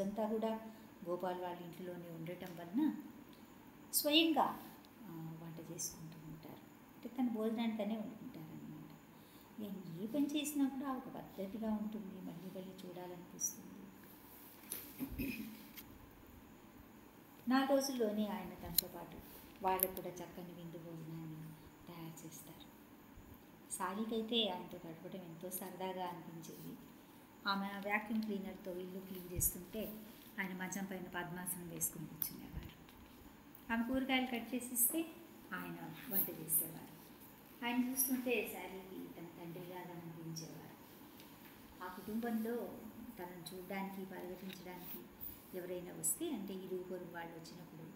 రోజంతా కూడా గోపాల్ వాళ్ళ ఇంట్లోనే ఉండటం వలన స్వయంగా ఆ, వంట చేసుకుంటూ ఉంటారు అంటే తన భోజనాన్ని తనే వండుకుంటారనమాట నేను ఏ పని చేసినా కూడా ఒక పద్ధతిగా ఉంటుంది మళ్ళీ మళ్ళీ చూడాలనిపిస్తుంది నా రోజుల్లోనే ఆయన తనతో పాటు వాళ్ళకు కూడా చక్కని విందు భోజనాన్ని తయారు చేస్తారు సాలికైతే ఆయనతో గడపడం ఎంతో సరదాగా అనిపించేది ఆమె వ్యాక్యూమ్ క్లీనర్తో ఇల్లు క్లీన్ చేస్తుంటే ఆయన మంచం పైన పద్మాసనం వేసుకుని కూర్చునేవారు ఆమె కూరగాయలు కట్ చేసి ఇస్తే ఆయన వంట చేసేవారు ఆయన చూస్తుంటే శారీకి తన తండ్రిలాగా అనిపించేవారు ఆ కుటుంబంలో తనను చూడడానికి పర్యటించడానికి ఎవరైనా వస్తే అంటే ఇరుగు పొరుగు వాళ్ళు వచ్చినప్పుడు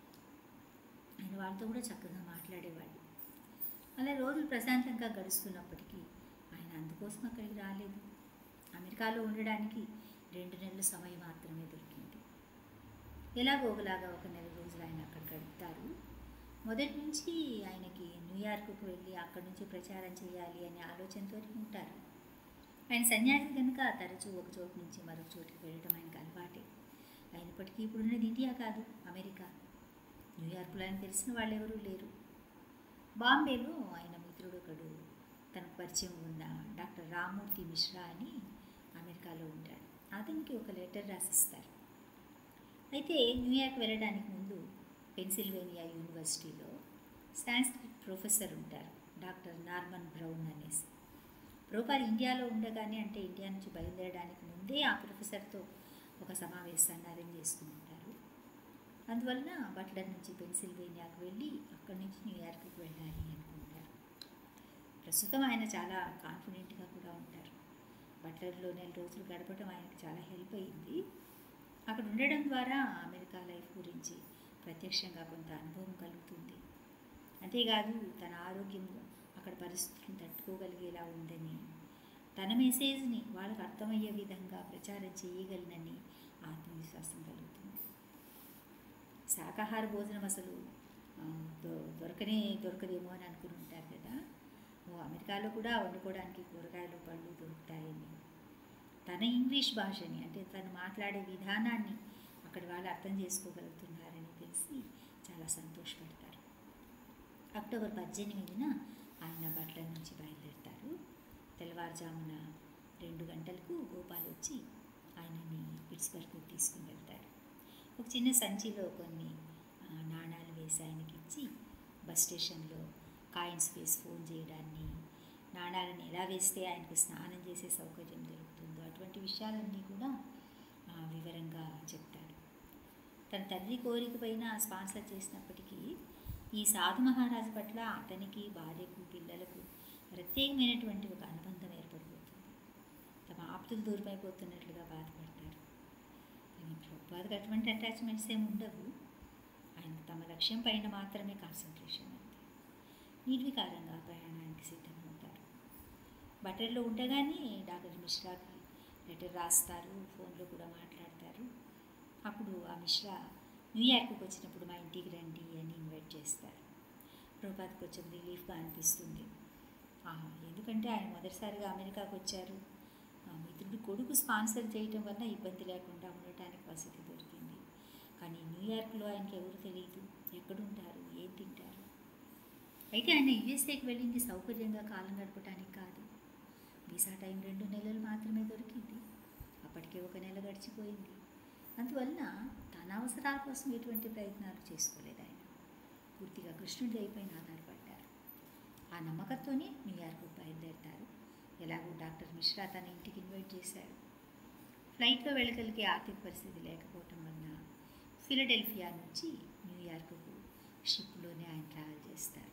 ఆయన వాళ్ళతో కూడా చక్కగా మాట్లాడేవాడు అలా రోజులు ప్రశాంతంగా గడుస్తున్నప్పటికీ ఆయన అందుకోసం అక్కడికి రాలేదు అమెరికాలో ఉండడానికి రెండు నెలల సమయం మాత్రమే దొరికింది ఎలాగో ఒకలాగా ఒక నెల రోజులు ఆయన అక్కడ గడుపుతారు మొదటి నుంచి ఆయనకి న్యూయార్క్కు వెళ్ళి అక్కడి నుంచి ప్రచారం చేయాలి అనే ఆలోచనతో ఉంటారు ఆయన సన్యాసి కనుక తరచూ ఒక చోటు నుంచి మరొక చోటుకి వెళ్ళడం ఆయనకు అలవాటే అయినప్పటికీ ఇప్పుడున్నది ఇండియా కాదు అమెరికా న్యూయార్క్లో ఆయన తెలిసిన వాళ్ళు ఎవరూ లేరు బాంబేలో ఆయన మిత్రుడు ఒకడు తనకు పరిచయం ఉన్న డాక్టర్ రామ్మూర్తి మిశ్రా అని అమెరికాలో ఉంటాడు అతనికి ఒక లెటర్ రాసిస్తారు అయితే న్యూయార్క్ వెళ్ళడానికి ముందు పెన్సిల్వేనియా యూనివర్సిటీలో సాంస్క్రిట్ ప్రొఫెసర్ ఉంటారు డాక్టర్ నార్మన్ బ్రౌన్ అనేసి ప్రోపార్ ఇండియాలో ఉండగానే అంటే ఇండియా నుంచి బయలుదేరడానికి ముందే ఆ ప్రొఫెసర్తో ఒక సమావేశాన్ని అరేంజ్ చేసుకుని ఉంటారు అందువలన బట్లర్ నుంచి పెన్సిల్వేనియాకు వెళ్ళి అక్కడి నుంచి న్యూయార్క్కి వెళ్ళాలి అనుకుంటారు ప్రస్తుతం ఆయన చాలా కాన్ఫిడెంట్గా కూడా ఉంటారు బట్లర్లో నెల రోజులు గడపడం ఆయనకు చాలా హెల్ప్ అయింది అక్కడ ఉండడం ద్వారా అమెరికా లైఫ్ గురించి ప్రత్యక్షంగా కొంత అనుభవం కలుగుతుంది అంతేకాదు తన ఆరోగ్యం అక్కడ పరిస్థితులను తట్టుకోగలిగేలా ఉందని తన మెసేజ్ని వాళ్ళకు అర్థమయ్యే విధంగా ప్రచారం చేయగలనని ఆత్మవిశ్వాసం కలుగుతుంది శాకాహార భోజనం అసలు ఆ, దొ- దొరకనే దొరకదేమో అని అనుకుని ఉంటారు కదా ఓ అమెరికాలో కూడా వండుకోవడానికి కూరగాయలు పళ్ళు దొరుకుతాయని తన ఇంగ్లీష్ భాషని అంటే తను మాట్లాడే విధానాన్ని అక్కడ వాళ్ళు అర్థం చేసుకోగలుగుతున్నారని తెలిసి చాలా సంతోషపడతారు అక్టోబర్ పద్దెనిమిదిన ఆయన బట్ల నుంచి బయలుదేరుతారు తెల్లవారుజామున రెండు గంటలకు గోపాల్ వచ్చి ఆయనని పిట్స్బర్గ్ తీసుకుని వెళ్తాడు ఒక చిన్న సంచిలో కొన్ని ఆ, నాణాలు వేసి ఆయనకి ఇచ్చి బస్ స్టేషన్లో కాయిన్స్ వేసి ఫోన్ చేయడాన్ని నాణాలను ఎలా వేస్తే ఆయనకు స్నానం చేసే సౌకర్యం దొరుకుతుందో అటువంటి విషయాలన్నీ కూడా ఆ, వివరంగా చెప్తాడు తన తండ్రి కోరిక పైన స్పాన్సర్ చేసినప్పటికీ ఈ సాధు మహారాజు పట్ల అతనికి భార్యకు పిల్లలకు ప్రత్యేకమైనటువంటి ఒక అనుబంధం ఏర్పడిపోతుంది తమ ఆప్తులు దూరమైపోతున్నట్లుగా బాధపడతారు కానీ ప్రభుపాదకు అటువంటి అటాచ్మెంట్స్ ఏమి ఉండవు ఆయన తమ లక్ష్యం పైన మాత్రమే కాన్సన్ట్రేషన్ ఉంది నిర్వికారంగా ప్రయాణానికి సిద్ధమవుతారు బటర్లో ఉండగానే డాక్టర్ మిశ్రాకి లెటర్ రాస్తారు ఫోన్లో కూడా మాట్లాడతారు అప్పుడు ఆ మిశ్రా న్యూయార్క్కి వచ్చినప్పుడు మా ఇంటికి రండి అని ఇన్వైట్ చేస్తారు ప్రభుపాద్ కొంచెం రిలీఫ్గా అనిపిస్తుంది ఆహా, ఎందుకంటే ఆయన మొదటిసారిగా అమెరికాకు వచ్చారు ఆ మిత్రుడు కొడుకు స్పాన్సర్ చేయటం వల్ల ఇబ్బంది లేకుండా ఉండటానికి వసతి దొరికింది కానీ న్యూయార్క్లో ఆయనకి ఎవరు తెలియదు ఎక్కడుంటారు ఏం తింటారు అయితే ఆయన యుఎస్ఏకి వెళ్ళింది సౌకర్యంగా కాలం గడపడానికి కాదు వీసా టైం రెండు నెలలు మాత్రమే దొరికింది అప్పటికే ఒక నెల గడిచిపోయింది అందువలన తన అవసరాల కోసం ఎటువంటి ప్రయత్నాలు చేసుకోలేదు ఆయన పూర్తిగా కృష్ణుడి అయిపోయిన ఆధారపడ్డారు ఆ నమ్మకంతోనే న్యూయార్క్ బయలుదేరుతారు ఎలాగో డాక్టర్ మిశ్రా తన ఇంటికి ఇన్వైట్ చేశారు ఫ్లైట్లో వెళ్ళగలిగే ఆర్థిక పరిస్థితి లేకపోవటం వలన ఫిలడెల్ఫియా నుంచి న్యూయార్క్కు షిప్లోనే ఆయన ట్రావెల్ చేస్తారు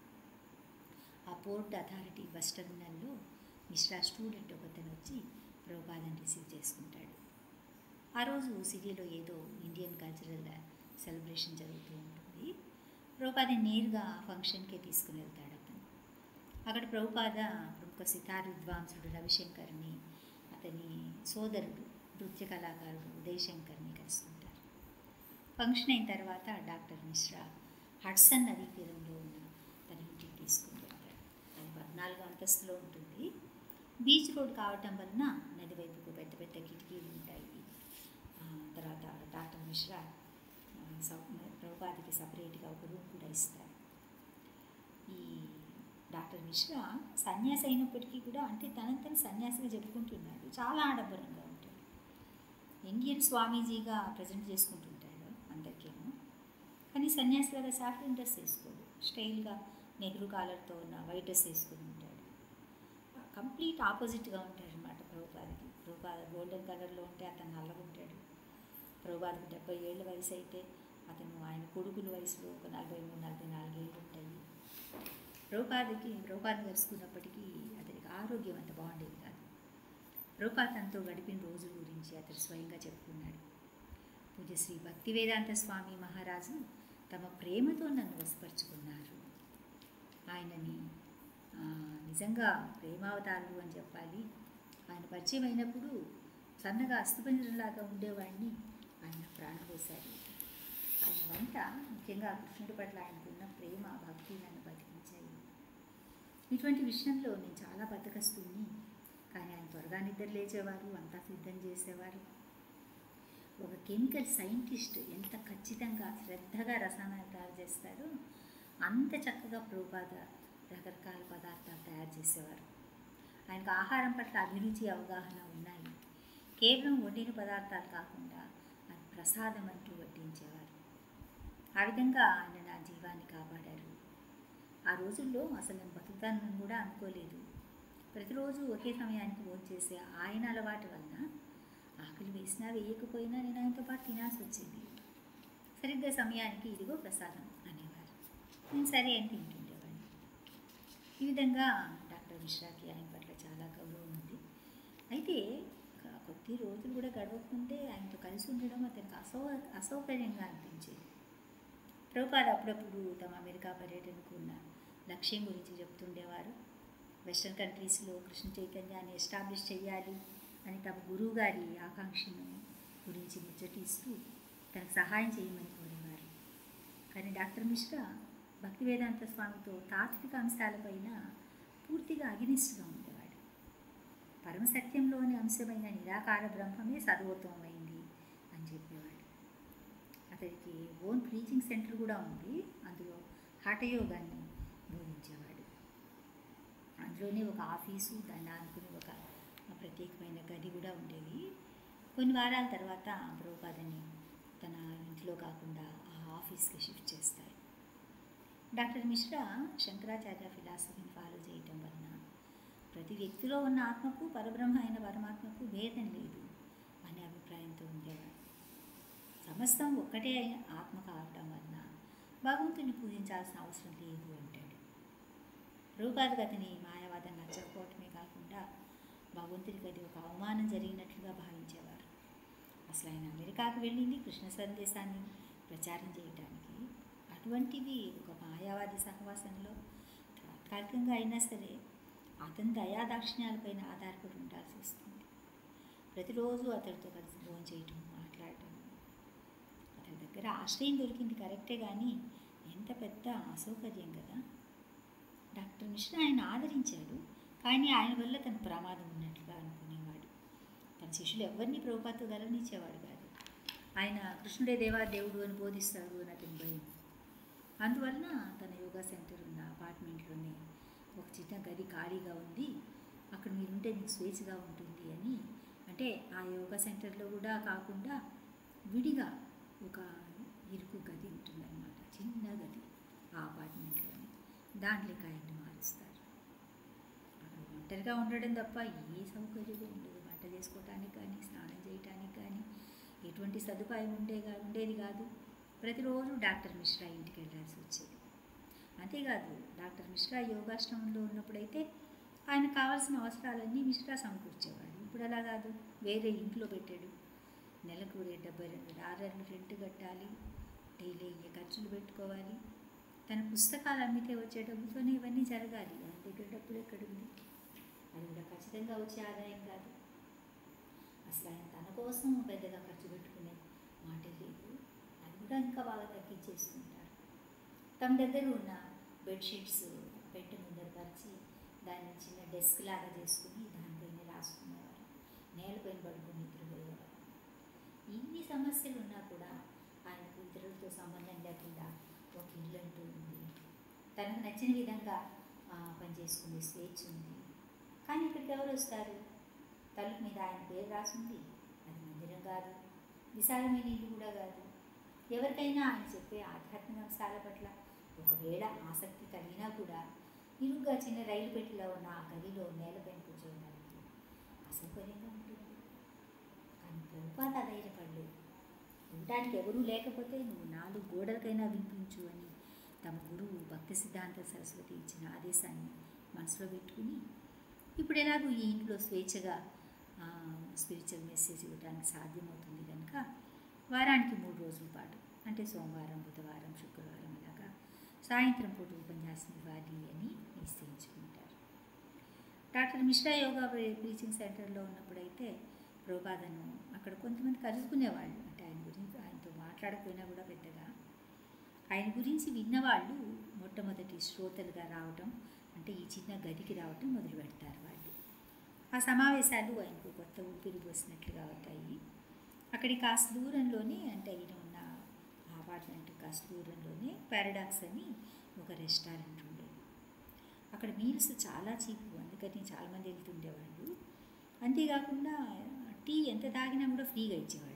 ఆ పోర్ట్ అథారిటీ బస్ టెర్మినల్లో మిశ్రా స్టూడెంట్ ఒకతను వచ్చి ప్రభుపాదని రిసీవ్ చేసుకుంటాడు ఆ రోజు సిటీలో ఏదో ఇండియన్ కల్చరల్ సెలబ్రేషన్ జరుగుతూ ఉంటుంది ప్రభుపాదని నేరుగా ఆ ఫంక్షన్కే తీసుకుని వెళ్తాడు అతను అక్కడ ప్రభుపాద ప్రముఖ సితార్ విద్వాంసుడు రవిశంకర్ని అతని సోదరుడు నృత్య కళాకారుడు ఉదయశంకర్ని కలుస్తుంటారు ఫంక్షన్ అయిన తర్వాత డాక్టర్ మిశ్రా హడ్సన్ నదీ తీరంలో ఉన్న తన ఇంటికి తీసుకుని వెళ్తాడు అది పద్నాలుగు అంతస్తులో ఉంటుంది బీచ్ రోడ్ కావటం వలన నది వైపుకు పెద్ద పెద్ద కిటికీలు ఉంటాయి ఆ, తర్వాత డాక్టర్ మిశ్రా ఆ, స- ప్రభుపాదికి సపరేట్గా ఒక రూమ్ కూడా ఇస్తారు ఈ డాక్టర్ మిశ్రా సన్యాసి అయినప్పటికీ కూడా అంటే తనంతను సన్యాసిగా చెప్పుకుంటున్నాడు చాలా ఆడంబరంగా ఉంటాడు ఇండియన్ స్వామీజీగా ప్రజెంట్ చేసుకుంటుంటాడు అందరికేమో కానీ సన్యాసిలాగా సాఫ్రన్ డ్రెస్ వేసుకోడు స్టైల్గా నెహ్రూ కాలర్తో ఉన్న వైట్ డ్రెస్ వేసుకుని ఉంటాడు కంప్లీట్ ఆపోజిట్గా ఉంటాడు అనమాట ప్రభుపాదికి ప్రభుపాద గోల్డెన్ కలర్లో ఉంటే అతను నల్లగా ఉంటాడు ప్రభుపాదికి డెబ్బై ఏళ్ళ వయసు అయితే అతను ఆయన కొడుకుల వయసులో ఒక నలభై మూడు నలభై నాలుగు ఏళ్ళు ఉంటాయి ప్రభుపాదికి ప్రభుపాద్ కలుసుకున్నప్పటికీ అతనికి ఆరోగ్యం అంత బాగుండేది కాదు ప్రభుపాద్ తనతో గడిపిన రోజుల గురించి అతడు స్వయంగా చెప్పుకున్నాడు పూజ శ్రీ భక్తి వేదాంత స్వామి మహారాజు తమ ప్రేమతో నన్ను వశపరుచుకున్నారు ఆయనని ఆ, నిజంగా ప్రేమావతారులు అని చెప్పాలి ఆయన పరిచయం అయినప్పుడు సన్నగా అస్థిపంజరంలాగా ఉండేవాడిని ఆయన ప్రాణం పోశారు ఆయన వంట ముఖ్యంగా కృష్ణుడి పట్ల ఆయనకున్న ప్రేమ భక్తి నన్ను బతికించాయి ఇటువంటి విషయంలో నేను చాలా బతకస్తుని కానీ ఆయన త్వరగా నిద్ర లేచేవారు అంతా సిద్ధం చేసేవారు ఒక కెమికల్ సైంటిస్ట్ ఎంత ఖచ్చితంగా శ్రద్ధగా రసాయనాలు తయారు చేస్తారో అంత చక్కగా ప్రభుపాద రకరకాల పదార్థాలు తయారు చేసేవారు ఆయనకు ఆహారం పట్ల అభిరుచి అవగాహన ఉన్నాయి కేవలం వండిన పదార్థాలు కాకుండా ఆయన ప్రసాదం అంటూ వడ్డించేవారు ఆ విధంగా ఆయన నా జీవాన్ని కాపాడారు ఆ రోజుల్లో అసలు నేను బతుకుతానని కూడా అనుకోలేదు ప్రతిరోజు ఒకే సమయానికి భోంచేసే ఆయన అలవాటు వలన ఆకలి వేసినా వేయకపోయినా నేను ఆయనతో పాటు తినాల్సి వచ్చేది సరిగ్గా సమయానికి ఇదిగో ప్రసాదం అనేవారు నేను సరే అని తింటుండేవాడిని ఈ విధంగా డాక్టర్ మిశ్రాకి ఆయన పట్ల చాలా గౌరవం ఉంది అయితే ఒక కొద్ది రోజులు కూడా గడవకుంటే ఆయనతో కలిసి ఉండడం అతనికి అసౌ అసౌకర్యంగా అనిపించేది ప్రభుపాద అప్పుడప్పుడు తమ అమెరికా పర్యటనకు ఉన్న లక్ష్యం గురించి చెప్తుండేవారు వెస్ట్రన్ కంట్రీస్లో కృష్ణ చైతన్యాన్ని ఎస్టాబ్లిష్ చేయాలి అని తమ గురువు గారి ఆకాంక్షను గురించి ముచ్చటిస్తూ తనకు సహాయం చేయమని కోరేవారు కానీ డాక్టర్ మిశ్రా భక్తి వేదాంత స్వామితో తాత్విక అంశాలపైన పూర్తిగా అగినిస్ట్గా ఉండేవాడు పరమసత్యంలోని అంశమైన నిరాకార బ్రహ్మమే సర్వోత్తమమైంది అని చెప్పేవాడు అతనికి ఓన్ ప్రీచింగ్ సెంటర్ కూడా ఉంది అందులో హఠయోగాన్ని బోధించేవాడు అందులోనే ఒక ఆఫీసు దాన్ని ఆనుకుని ఒక ప్రత్యేకమైన గది కూడా ఉండేది కొన్ని వారాల తర్వాత ప్రభుపాదని తన ఇంట్లో కాకుండా ఆ ఆఫీస్కి షిఫ్ట్ చేస్తారు డాక్టర్ మిశ్రా శంకరాచార్య ఫిలాసఫీని ఫాలో చేయటం వలన ప్రతి వ్యక్తిలో ఉన్న ఆత్మకు పరబ్రహ్మ అయిన పరమాత్మకు భేదం లేదు అనే అభిప్రాయంతో ఉండేవాడు సమస్తం ఒక్కటే అయిన ఆత్మ కావటం వలన భగవంతుని పూజించాల్సిన అవసరం లేదు అంటాడు రూపాదికి అతని మాయావాదం నచ్చకపోవటమే కాకుండా భగవంతుడికి అది ఒక అవమానం జరిగినట్లుగా భావించేవారు అసలు ఆయన అమెరికాకు వెళ్ళింది కృష్ణ సందేశాన్ని ప్రచారం చేయడానికి అటువంటిది ఒక మాయావాది సహవాసంలో తాత్కాలికంగా అయినా సరే అతని దయాదాక్షిణ్యాలపైన ఆధారపడి ఉండాల్సి వస్తుంది ప్రతిరోజు అతడితో కలిసి ఫోన్ చేయటం మాట్లాడటం అతని దగ్గర ఆశ్రయం దొరికింది కరెక్టే కానీ ఎంత పెద్ద అసౌకర్యం కదా డాక్టర్ మిశ్రా ఆయన ఆదరించాడు కానీ ఆయన వల్ల తన ప్రమాదం ఉన్నట్లుగా అనుకునేవాడు తన శిష్యులు ఎవరిని ప్రభుపాతో గలనిచ్చేవాడు కాదు ఆయన కృష్ణుడే దేవా దేవుడు అని బోధిస్తారు అని అతని భయం అందువలన తన యోగా సెంటర్ ఉన్న అపార్ట్మెంట్లోనే ఒక చిన్న గది ఖాళీగా ఉంది అక్కడ మీరుంటే మీకు స్వేచ్ఛగా ఉంటుంది అని అంటే ఆ యోగా సెంటర్లో కూడా కాకుండా విడిగా ఒక ఇరుకు గది ఉంటుందన్నమాట చిన్న గది ఆ అపార్ట్మెంట్లోనే దాంట్లోకి ఆయన్ని మారుస్తారు అక్కడ ఒంటరిగా ఉండడం తప్ప ఏ సౌకర్యం ఉండదు వంట చేసుకోవటానికి కానీ స్నానం చేయటానికి కానీ ఎటువంటి సదుపాయం ఉండే ఉండేది కాదు ప్రతిరోజు డాక్టర్ మిశ్రా ఇంటికి వెళ్ళాల్సి వచ్చేది అంతేకాదు డాక్టర్ మిశ్రా యోగాశ్రమంలో ఉన్నప్పుడైతే ఆయన కావాల్సిన అవసరాలన్నీ మిశ్రా సమకూర్చేవాడు ఇప్పుడు అలా కాదు వేరే ఇంట్లో పెట్టాడు నెలకు రే- డెబ్బై రెండు డాలర్లు రెంట్ కట్టాలి డైలీ అయ్యే ఖర్చులు పెట్టుకోవాలి తన పుస్తకాలు అమ్మితే వచ్చే డబ్బుతోనే ఇవన్నీ జరగాలి ఆయన దగ్గర డబ్బులు ఎక్కడుంది అది కూడా ఖచ్చితంగా వచ్చే ఆదాయం కాదు అసలు ఆయన తన కోసం పెద్దగా ఖర్చు పెట్టుకునే మాటే లేదు అది కూడా ఇంకా బాగా తగ్గించేసుకుంటారు తమ దగ్గర ఉన్న బెడ్షీట్స్ బెడ్ ముందర పరిచి దాన్ని చిన్న డెస్క్ లాగా చేసుకుని దానిపైన రాసుకునేవారు నేలపైన పడుకుని నిద్రపోయేవారు ఇన్ని సమస్యలు ఉన్నా కూడా ఆయనకు ఇతరులతో సంబంధం లేకుండా ఒక ఇల్లు అంటూ ఉంది తనకు నచ్చిన విధంగా ఆ, పనిచేసుకునే స్వేచ్ఛ ఉంది కానీ ఇక్కడికి ఎవరు వస్తారు తలుపు మీద ఆయన పేరు రాసింది అది మందిరం కాదు విశాలమైన ఇల్లు కూడా కాదు ఎవరికైనా ఆయన చెప్పే ఆధ్యాత్మిక అంశాల పట్ల ఒకవేళ ఆసక్తి కలిగినా కూడా ఇరుగ్గా చిన్న రైలు పెట్టిలో ఉన్న ఆ గదిలో నేలపైన కూర్చోవడానికి అసౌకర్యంగా ఉంటుంది కానీ ప్రభుపాత ధైర్యపడలేదు ఉండటానికి ఎవరూ లేకపోతే నువ్వు నాలుగు గోడలకైనా వినిపించు అని తమ గురువు భక్తి సిద్ధాంత సరస్వతి ఇచ్చిన ఆదేశాన్ని మనసులో పెట్టుకుని ఇప్పుడు ఎలాగో ఈ ఇంట్లో స్వేచ్ఛగా స్పిరిచువల్ మెసేజ్ ఇవ్వడానికి సాధ్యమవుతుంది కనుక వారానికి మూడు రోజుల పాటు అంటే సోమవారం బుధవారం శుక్రవారం ఇలాగా సాయంత్రం పూట ఉపన్యాసం ఇవ్వాలి అని నిశ్చయించుకుంటారు డాక్టర్ మిశ్రా యోగా ప్రీచింగ్ సెంటర్లో ఉన్నప్పుడైతే ప్రోపాదను అక్కడ కొంతమంది కలుసుకునేవాళ్ళు అంటే ఆయన గురించి ఆయనతో మాట్లాడకపోయినా కూడా పెద్దగా ఆయన గురించి విన్నవాళ్ళు మొట్టమొదటి శ్రోతలుగా రావటం అంటే ఈ చిన్న గదికి రావటం మొదలు పెడతారు వాళ్ళు ఆ సమావేశాలు ఆయనకు కొత్త ఊపిరి పోసినట్లుగా అవుతాయి అక్కడి కాస్త దూరంలోనే అంటే ఈయన ఉన్న అపార్ట్మెంట్ కాస్త దూరంలోనే పారాడాక్స్ అని ఒక రెస్టారెంట్ ఉండేది అక్కడ మీల్స్ చాలా చీప్ అందుకని చాలామంది వెళ్తుండేవాళ్ళు అంతేకాకుండా టీ ఎంత తాగినా కూడా ఫ్రీగా ఇచ్చేవాళ్ళు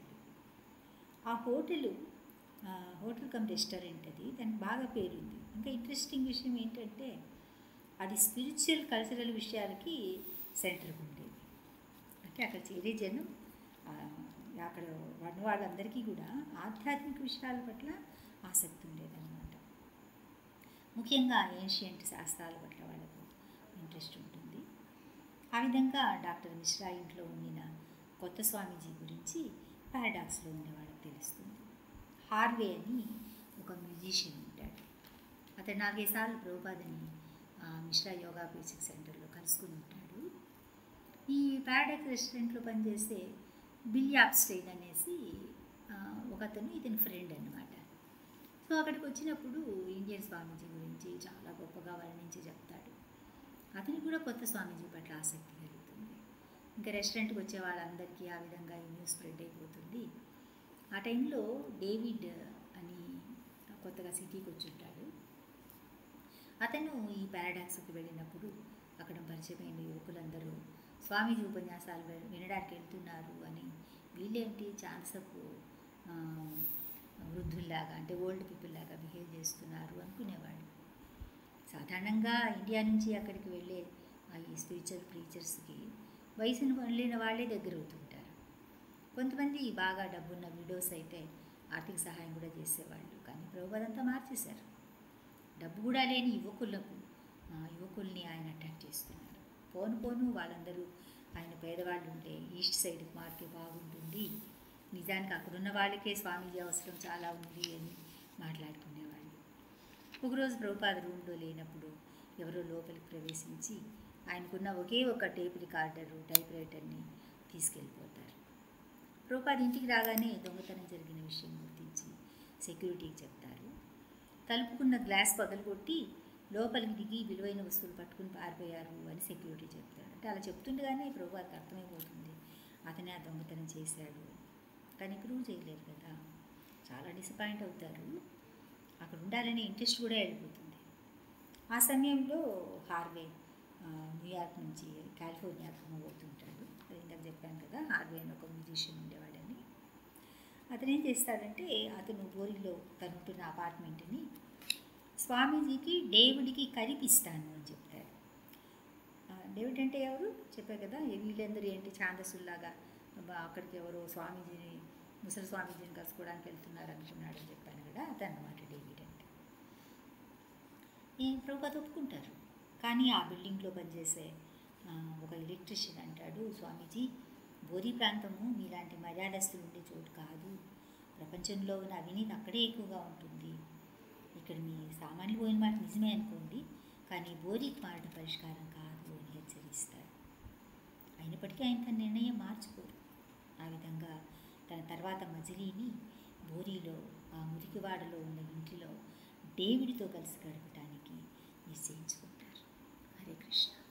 ఆ హోటల్ హోటల్ కమ్ రెస్టారెంట్ అది దానికి బాగా పేరుంది ఇంకా ఇంట్రెస్టింగ్ విషయం ఏంటంటే అది స్పిరిచువల్ కల్చరల్ విషయాలకి సెంటర్గా ఉండేది అంటే అక్కడ చేరే జనం ఆ, అక్కడ ఉన్న వాళ్ళందరికీ కూడా ఆధ్యాత్మిక విషయాల పట్ల ఆసక్తి ఉండేదన్నమాట ముఖ్యంగా ఏన్షియంట్ శాస్త్రాల పట్ల వాళ్ళకు ఇంట్రెస్ట్ ఉంటుంది ఆ విధంగా డాక్టర్ మిశ్రా ఇంట్లో ఉండిన కొత్త స్వామీజీ గురించి పారాడాక్స్లో ఉండే వాళ్ళకి తెలుస్తుంది హార్వే అని ఒక మ్యూజిషియన్ ఉంటాడు అతను నాలుగైదు సార్లు ప్రభుపాదని ఆ, మిశ్రా యోగా బేసిక్ సెంటర్లో కలుసుకుని ఉంటాడు ఈ పారాడాక్స్ రెస్టారెంట్లో పనిచేసే బిల్ యాప్స్టైన్ అనేసి ఆ, ఒక అతను ఇతని ఫ్రెండ్ అనమాట సో అక్కడికి వచ్చినప్పుడు ఇండియన్ స్వామీజీ గురించి చాలా గొప్పగా వర్ణించి చెప్తాడు అతనికి కూడా కొత్త స్వామీజీ పట్ల ఆసక్తి కలుగుతుంది ఇంకా రెస్టారెంట్కి వచ్చే వాళ్ళందరికీ ఆ విధంగా ఈ న్యూస్ స్ప్రెడ్ అయిపోతుంది ఆ టైంలో డేవిడ్ అని కొత్తగా సిటీకి వచ్చి ఉంటాడు అతను ఈ పారాడాక్స్కి వెళ్ళినప్పుడు అక్కడ పరిచయమైన యువకులందరూ స్వామీజీ ఉపన్యాసాలు విన- వినడానికి వెళ్తున్నారు అని వీళ్ళేంటి ఛాన్సపు వృద్ధుల్లాగా అంటే ఓల్డ్ పీపుల్ లాగా బిహేవ్ చేస్తున్నారు అనుకునేవాడు సాధారణంగా ఇండియా నుంచి అక్కడికి వెళ్ళే ఆ ఈ స్పిరిచువల్ ప్రీచర్స్కి వయసును వెళ్ళిన వాళ్ళే దగ్గర అవుతుంటారు కొంతమంది బాగా డబ్బున్న విడోస్ అయితే ఆర్థిక సహాయం కూడా చేసేవాళ్ళు కానీ ప్రభుత్వంతా మార్చేశారు డబ్బు కూడా లేని యువకులకు ఆ, యువకుల్ని ఆయన అటాక్ చేస్తున్నారు పోను పోను వాళ్ళందరూ ఆయన పేదవాళ్ళు ఉంటే ఈస్ట్ సైడ్ మార్కే బాగుంటుంది నిజానికి అక్కడున్న వాళ్ళకే స్వామీజీ అవసరం చాలా ఉంది అని మాట్లాడుకునేవాళ్ళు ఒకరోజు ప్రభుపాద రూమ్లో లేనప్పుడు ఎవరో లోపలికి ప్రవేశించి ఆయనకున్న ఒకే ఒక టేప్ రికార్డరు టైప్ రైటర్ని తీసుకెళ్ళిపోతారు ప్రభుపాద ఇంటికి రాగానే దొంగతనం జరిగిన విషయం గుర్తించి సెక్యూరిటీకి చెప్తారు తలుపుకున్న గ్లాస్ పగలగొట్టి లోపలికి దిగి విలువైన వస్తువులు పట్టుకుని పారిపోయారు అని సెక్యూరిటీ చెప్తాడు అంటే అలా చెప్తుండగానే ప్రభువారికి అర్థమైపోతుంది అతనే ఆ దొంగతనం చేశాడు కానీ ప్రూవ్ చేయలేరు కదా చాలా డిసప్పాయింట్ అవుతారు అక్కడ ఉండాలనే ఇంట్రెస్ట్ కూడా వెళ్ళిపోతుంది ఆ సమయంలో హార్వే ఆ, న్యూయార్క్ నుంచి కాలిఫోర్నియాకి మూవ్ అవుతుంటాడు అది ఇందాక చెప్పాను కదా హార్వే అని ఒక మ్యూజిషియన్ ఉండేవాడని అతను ఏం చేస్తాడంటే అతను బోరిలో తనుంటున్న అపార్ట్మెంట్ని స్వామీజీకి డేవిడ్కి కలిపిస్తాను అని చెప్తాడు ఆ, డేవిడ్ అంటే ఎవరు చెప్పా కదా ఏ వీళ్ళందరూ ఏంటి ఛాందసుల్లాగా బా- అక్కడికి ఎవరో స్వామీజీని ముసలి స్వామీజీని కలుసుకోవడానికి వెళ్తున్నారు అనుకున్నాడు అని చెప్పాను కదా అతను అనమాట డేవిడ్ అంటే ఈ ప్రభుత్వ ఒప్పుకుంటారు కానీ ఆ బిల్డింగ్లో పనిచేసే ఆ, ఒక ఎలక్ట్రిషియన్ అంటాడు స్వామీజీ బోరి ప్రాంతము మీలాంటి మర్యాదస్తులు ఉండే చోటు కాదు ప్రపంచంలో ఉన్న అవినీతి అక్కడే ఎక్కువగా ఉంటుంది ఇక్కడ మీ సామాన్లు పోయిన మాట నిజమే అనుకోండి కానీ బోరికి మాట పరిష్కారం కాదు అని హెచ్చరిస్తారు అయినప్పటికీ ఆయన తన నిర్ణయం మార్చుకోరు ఆ విధంగా తన తర్వాత మజిలీని బోరీలో ఆ మురికివాడలో ఉన్న ఇంటిలో డేవిడ్తో కలిసి గడపడానికి నిశ్చయించుకుంటారు హరే కృష్ణ